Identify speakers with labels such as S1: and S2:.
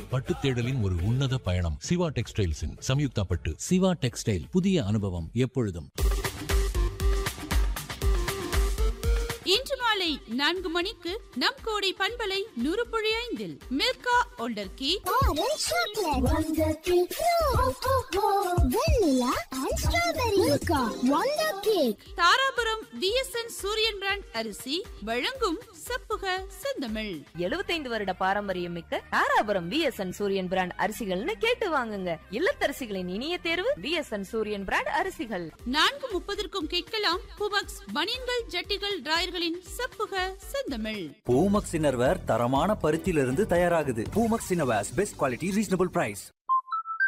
S1: பட்டு தேடலின் ஒரு உன்னத பயணம் சிவா டெக்ஸ்டைல்ஸின் சம்யுக்தா பட்டு
S2: சிவா டெக்ஸ்டைல் புதிய அனுபவம் எப்பொழுதும்
S3: இன்று மாலை நான்கு மணிக்கு நம் கோடை பண்பலை நூறு புள்ளி ஐந்தில் Milka wonder cake
S4: Orange chocolate, Wonder Cake, Vanilla and Strawberry, Milka, Wonder Cake.
S3: Dharapuram VSN Suriyan brand அரிசி வழங்கும் சப்புக செந்தமிழ்
S5: எழுபத்தைந்து வருட பாரம்பரியம் மிக்க தாராபுரம் விஎஸ்என் சூரியன் பிராண்ட் அரிசிகள்னு கேட்டு வாங்குங்க இல்லத்தரசிகளின் இனிய தேர்வு விஎஸ்என் சூரியன் பிராண்ட் அரிசிகள்
S3: நான்கு முப்பதற்கும் கேட்கலாம் புபக்ஸ் பனியன்கள் ஜட்டிகள் டிராயர்களின் சப்புக செந்தமிழ்
S6: பூமக்ஸ் இன்னர்வேர் தரமான பருத்தியிலிருந்து தயாராகுது Poomax innerwears best quality reasonable price